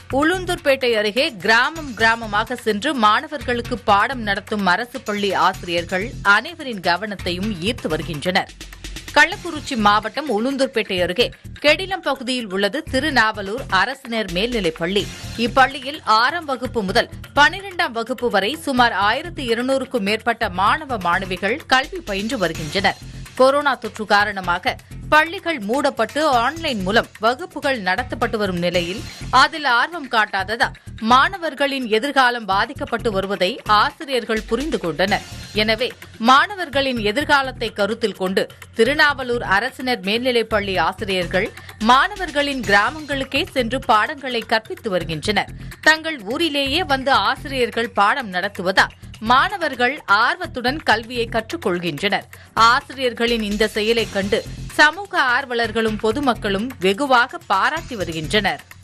உளுந்தூர்பேட்டை அருகே கிராமம் கிராமமாக சென்று மாணவர்களுக்கு பாடம் நடத்தும் அரசு பள்ளி ஆசிரியர்கள் அனைவரின் கவனத்தையும் ஈர்த்து வருகின்றனர் கள்ளக்குறிச்சி மாவட்டம் உளுந்தூர்பேட்டை அருகே கெடிலம் பகுதியில் உள்ளது திருநாவலூர் அரசினர் மேல்நிலைப் பள்ளி இப்பள்ளியில் ஆறாம் வகுப்பு முதல் பனிரெண்டாம் வகுப்பு வரை சுமார் ஆயிரத்து இருநூறுக்கும் மேற்பட்ட மாணவ மாணவிகள் கல்வி பயின்று வருகின்றனர் கொரோனா தொற்று காரணமாக பள்ளிகள் மூடப்பட்டு ஆன்லைன் மூலம் வகுப்புகள் நடத்தப்பட்டு வரும் நிலையில் அதில் ஆர்வம் காட்டாததால் மாணவர்களின் எதிர்காலம் பாதிக்கப்பட்டு வருவதை ஆசிரியர்கள் புரிந்து கொண்டனர் எனவே மாணவர்களின் எதிர்காலத்தை கருத்தில் கொண்டு திருநாவலூர் அரசினர் மேல்நிலைப் பள்ளி ஆசிரியர்கள் மாணவர்களின் கிராமங்களுக்கே சென்று பாடங்களை கற்பித்து வருகின்றனர் தங்கள் ஊரிலேயே வந்து ஆசிரியர்கள் பாடம் நடத்துவதால் மாணவர்கள் ஆர்வத்துடன் கல்வியை கற்றுக்கொள்கின்றனர் ஆசிரியர்களின் இந்த செயலை கண்டு சமூக ஆர்வலர்களும் பொதுமக்களும் வெகுவாக பாராட்டி வருகின்றனர்